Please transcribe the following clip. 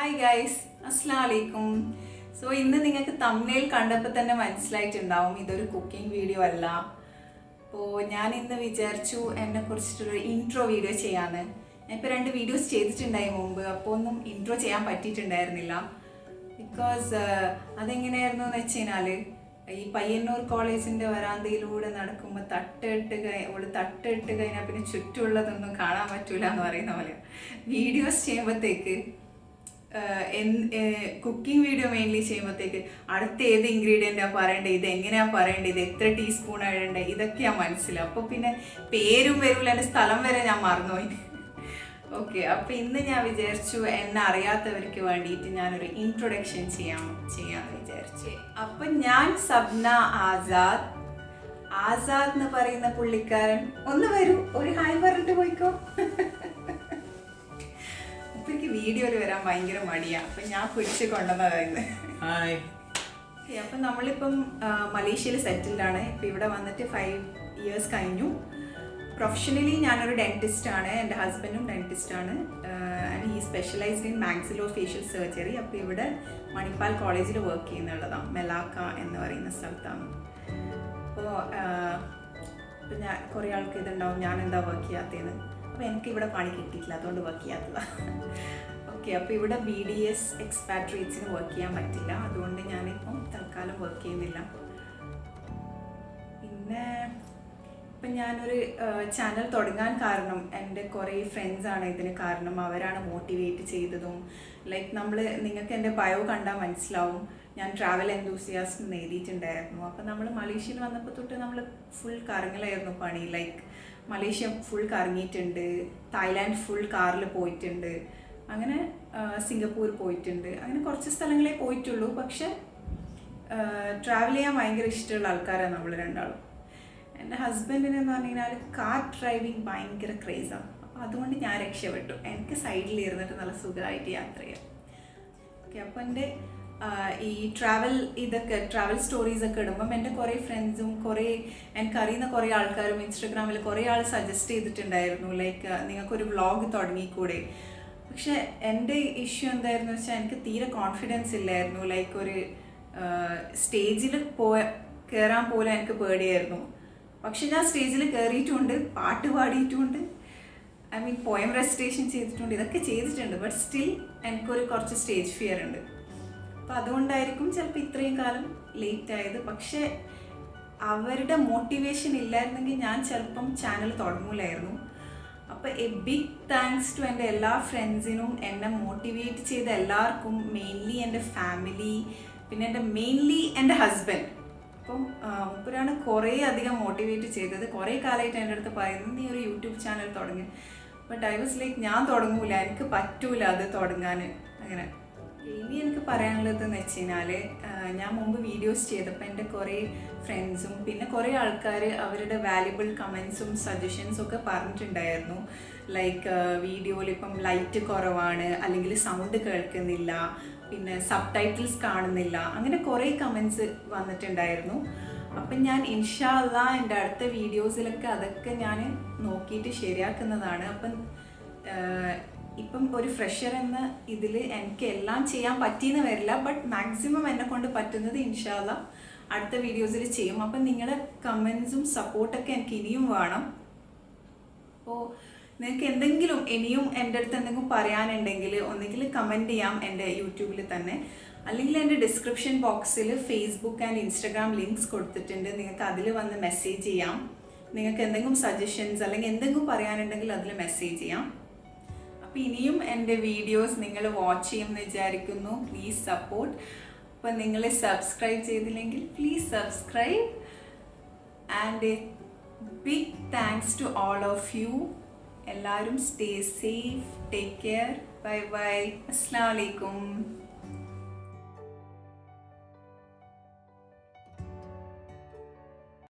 hi guys അസ്സാം വലൈക്കും so ഇന്ന് നിങ്ങൾക്ക് തമ്മിൽ കണ്ടപ്പോൾ തന്നെ മനസ്സിലായിട്ടുണ്ടാവും ഇതൊരു കുക്കിംഗ് വീഡിയോ അല്ല അപ്പോൾ ഞാൻ ഇന്ന് വിചാരിച്ചു എന്നെ കുറിച്ചിട്ടൊരു ഇൻട്രോ വീഡിയോ ചെയ്യാന്ന് ഞാനിപ്പോൾ രണ്ട് വീഡിയോസ് ചെയ്തിട്ടുണ്ടായി മുമ്പ് അപ്പോൾ ഒന്നും ഇൻട്രോ ചെയ്യാൻ പറ്റിയിട്ടുണ്ടായിരുന്നില്ല ബിക്കോസ് അതെങ്ങനെയായിരുന്നു എന്ന് വെച്ച് കഴിഞ്ഞാൽ ഈ പയ്യന്നൂർ കോളേജിൻ്റെ വരാന്തയിലൂടെ നടക്കുമ്പോൾ തട്ടിട്ട് കഴി ഓള് തട്ടിട്ട് കഴിഞ്ഞാൽ പിന്നെ ചുറ്റുമുള്ളതൊന്നും കാണാൻ പറ്റൂല എന്ന് പറയുന്ന പോലെ വീഡിയോസ് ചെയ്യുമ്പോഴത്തേക്ക് കുക്കിംഗ് വീഡിയോ മെയിൻലി ചെയ്യുമ്പോഴത്തേക്ക് അടുത്ത ഏത് ഇൻഗ്രീഡിയൻ്റാ പറയേണ്ടത് ഇത് എങ്ങനെയാ പറയേണ്ടത് ഇത് എത്ര ടീസ്പൂൺ ഇടേണ്ടത് ഇതൊക്കെയാ മനസ്സിലാവും അപ്പോൾ പിന്നെ പേരും വരൂല എൻ്റെ സ്ഥലം വരെ ഞാൻ മറന്നുപോയി ഓക്കെ അപ്പോൾ ഇന്ന് ഞാൻ വിചാരിച്ചു എന്നെ അറിയാത്തവർക്ക് വേണ്ടിയിട്ട് ഞാനൊരു ഇൻട്രൊഡക്ഷൻ ചെയ്യാം ചെയ്യാമെന്ന് വിചാരിച്ചു അപ്പം ഞാൻ സബ്ന ആസാദ് ആസാദ് എന്ന് പറയുന്ന പുള്ളിക്കാരൻ ഒന്ന് വരൂ ഒരു ഹായ് പറഞ്ഞിട്ട് പോയിക്കോ അപ്പൊ എനിക്ക് വീഡിയോയിൽ വരാൻ ഭയങ്കര മടിയാ അപ്പൊ ഞാൻ പിടിച്ച് കൊണ്ടുവന്നതായിരുന്നു ഹായ് Okay, അപ്പം നമ്മളിപ്പം മലേഷ്യയിൽ സെറ്റിൽഡ് ആണ് ഇപ്പം ഇവിടെ വന്നിട്ട് ഫൈവ് ഇയേഴ്സ് കഴിഞ്ഞു പ്രൊഫഷണലി ഞാനൊരു ഡെൻറ്റിസ്റ്റ് ആണ് എൻ്റെ ഹസ്ബൻഡും ഡെൻറ്റിസ്റ്റ് ആണ് ആൻഡ് ഈ specialised in maxillofacial surgery അപ്പോൾ ഇവിടെ മണിപ്പാൽ കോളേജിൽ വർക്ക് ചെയ്യുന്നുള്ളതാണ് മെലാക്ക എന്ന് പറയുന്ന സ്ഥലത്താണ് അപ്പോൾ ഇപ്പം ഞാൻ കുറേ ആൾക്ക് ഇതുണ്ടാവും ഞാൻ എന്താ വർക്ക് ചെയ്യാത്തതെന്ന് അപ്പോൾ എനിക്ക് ഇവിടെ പണി കിട്ടിയിട്ടില്ല അതുകൊണ്ട് വർക്ക് ചെയ്യാത്തതാണ് ഓക്കെ അപ്പോൾ ഇവിടെ ബി ഡി എസ് എക്സ്പാട്രേറ്റ്സിന് വർക്ക് ചെയ്യാൻ പറ്റില്ല അതുകൊണ്ട് ഞാനിപ്പം തൽക്കാലം വർക്ക് ചെയ്യുന്നില്ല പിന്നെ ഇപ്പം ഞാനൊരു ചാനൽ തുടങ്ങാൻ കാരണം എൻ്റെ കുറേ ഫ്രണ്ട്സാണ് ഇതിന് കാരണം അവരാണ് മോട്ടിവേറ്റ് ചെയ്തതും ലൈക്ക് നമ്മൾ നിങ്ങൾക്ക് എൻ്റെ ബയോ കണ്ടാൽ മനസ്സിലാവും ഞാൻ ട്രാവൽ എന്തൂസിയാസ്റ്റ് എന്ന് എഴുതിയിട്ടുണ്ടായിരുന്നു അപ്പം നമ്മൾ മലേഷ്യയിൽ വന്നപ്പോൾ തൊട്ട് നമ്മൾ ഫുൾ കറങ്ങലായിരുന്നു പണി ലൈക്ക് മലേഷ്യ ഫുൾ കറങ്ങിയിട്ടുണ്ട് തായ്ലാൻഡ് ഫുൾ കാറിൽ പോയിട്ടുണ്ട് അങ്ങനെ സിംഗപ്പൂർ പോയിട്ടുണ്ട് അങ്ങനെ കുറച്ച് സ്ഥലങ്ങളെ പോയിട്ടുള്ളൂ പക്ഷെ ട്രാവൽ ചെയ്യാൻ ഭയങ്കര ഇഷ്ടമുള്ള ആൾക്കാരാണ് നമ്മൾ രണ്ടാളും എൻ്റെ ഹസ്ബൻഡിന് എന്ന് പറഞ്ഞു കഴിഞ്ഞാൽ കാർ ഡ്രൈവിംഗ് ഭയങ്കര ക്രേസാണ് അപ്പോൾ അതുകൊണ്ട് ഞാൻ രക്ഷപ്പെട്ടു എനിക്ക് സൈഡിൽ ഇരുന്നിട്ട് നല്ല സുഖമായിട്ട് യാത്ര ചെയ്യാം ഓക്കെ അപ്പോൾ എൻ്റെ ഈ ട്രാവൽ ഇതൊക്കെ ട്രാവൽ സ്റ്റോറീസ് ഒക്കെ ഇടുമ്പം എൻ്റെ കുറേ ഫ്രണ്ട്സും കുറേ എനിക്കറിയുന്ന കുറേ ആൾക്കാരും ഇൻസ്റ്റഗ്രാമിൽ കുറേ ആൾ സജസ്റ്റ് ചെയ്തിട്ടുണ്ടായിരുന്നു ലൈക്ക് നിങ്ങൾക്കൊരു വ്ളോഗ് തുടങ്ങിക്കൂടെ പക്ഷെ എൻ്റെ ഇഷ്യൂ എന്തായിരുന്നു വെച്ചാൽ എനിക്ക് തീരെ കോൺഫിഡൻസ് ഇല്ലായിരുന്നു ലൈക്ക് ഒരു സ്റ്റേജിൽ പോയ കയറാൻ പോലും എനിക്ക് പേടിയായിരുന്നു പക്ഷെ ഞാൻ സ്റ്റേജിൽ കയറിയിട്ടുമുണ്ട് പാട്ട് പാടിയിട്ടുമുണ്ട് ഐ മീൻ പോയം റെസിറ്റേഷൻ ചെയ്തിട്ടുണ്ട് ഇതൊക്കെ ചെയ്തിട്ടുണ്ട് ബട്ട് സ്റ്റിൽ എനിക്കൊരു കുറച്ച് സ്റ്റേജ് ഫിയർ ഉണ്ട് അപ്പോൾ അതുകൊണ്ടായിരിക്കും ചിലപ്പോൾ ഇത്രയും കാലം ലേറ്റ് ആയത് പക്ഷേ അവരുടെ മോട്ടിവേഷൻ ഇല്ലായിരുന്നെങ്കിൽ ഞാൻ ചിലപ്പം ചാനൽ തുടങ്ങൂലായിരുന്നു അപ്പോൾ എ ബിഗ് താങ്ക്സ് ടു എൻ്റെ എല്ലാ ഫ്രണ്ട്സിനും എന്നെ മോട്ടിവേറ്റ് ചെയ്ത എല്ലാവർക്കും മെയിൻലി എൻ്റെ ഫാമിലി പിന്നെ എൻ്റെ മെയിൻലി എൻ്റെ ഹസ്ബൻഡ് അപ്പം മുപ്പരാണ് കുറേ അധികം മോട്ടിവേറ്റ് ചെയ്തത് കുറേ കാലമായിട്ട് എൻ്റെ അടുത്ത് പറയുന്നത് നീ ഒരു യൂട്യൂബ് ചാനൽ തുടങ്ങി ബട്ട് ഐ വാസ് ലൈക്ക് ഞാൻ തുടങ്ങൂല എനിക്ക് പറ്റൂല അത് തുടങ്ങാൻ അങ്ങനെ ഇനി എനിക്ക് പറയാനുള്ളത് എന്ന് വെച്ച് കഴിഞ്ഞാൽ ഞാൻ മുമ്പ് വീഡിയോസ് ചെയ്തപ്പോൾ എൻ്റെ കുറേ ഫ്രണ്ട്സും പിന്നെ കുറേ ആൾക്കാർ അവരുടെ വാല്യുബിൾ കമൻസും സജഷൻസും ഒക്കെ പറഞ്ഞിട്ടുണ്ടായിരുന്നു ലൈക്ക് വീഡിയോയിൽ ഇപ്പം ലൈറ്റ് കുറവാണ് അല്ലെങ്കിൽ സൗണ്ട് കേൾക്കുന്നില്ല പിന്നെ സബ് ടൈറ്റിൽസ് കാണുന്നില്ല അങ്ങനെ കുറേ കമൻസ് വന്നിട്ടുണ്ടായിരുന്നു അപ്പം ഞാൻ ഇൻഷാല്ല എൻ്റെ അടുത്ത വീഡിയോസിലൊക്കെ അതൊക്കെ ഞാൻ നോക്കിയിട്ട് ശരിയാക്കുന്നതാണ് അപ്പം ഇപ്പം ഒരു ഫ്രഷർ എന്ന ഇതിൽ എനിക്ക് എല്ലാം ചെയ്യാൻ പറ്റിയെന്ന് വരില്ല ബട്ട് മാക്സിമം എന്നെ കൊണ്ട് പറ്റുന്നത് ഇൻഷാല്ല അടുത്ത വീഡിയോസിൽ ചെയ്യും അപ്പം നിങ്ങളുടെ കമൻസും സപ്പോർട്ടൊക്കെ എനിക്ക് ഇനിയും വേണം അപ്പോൾ നിങ്ങൾക്ക് എന്തെങ്കിലും ഇനിയും എൻ്റെ അടുത്ത് എന്തെങ്കിലും പറയാനുണ്ടെങ്കിൽ ഒന്നുകിൽ കമൻറ്റ് ചെയ്യാം എൻ്റെ യൂട്യൂബിൽ തന്നെ അല്ലെങ്കിൽ എൻ്റെ ഡിസ്ക്രിപ്ഷൻ ബോക്സിൽ ഫേസ്ബുക്ക് ആൻഡ് ഇൻസ്റ്റഗ്രാം ലിങ്ക്സ് കൊടുത്തിട്ടുണ്ട് നിങ്ങൾക്ക് അതിൽ വന്ന് മെസ്സേജ് ചെയ്യാം നിങ്ങൾക്ക് എന്തെങ്കിലും സജഷൻസ് അല്ലെങ്കിൽ എന്തെങ്കിലും പറയാനുണ്ടെങ്കിൽ അതിൽ മെസ്സേജ് ചെയ്യാം അപ്പോൾ ഇനിയും എൻ്റെ വീഡിയോസ് നിങ്ങൾ വാച്ച് ചെയ്യുമെന്ന് വിചാരിക്കുന്നു പ്ലീസ് സപ്പോർട്ട് അപ്പോൾ നിങ്ങൾ സബ്സ്ക്രൈബ് ചെയ്തില്ലെങ്കിൽ please subscribe and big thanks to all of you എല്ലാവരും stay safe take care bye bye അസ്സാം വലൈക്കും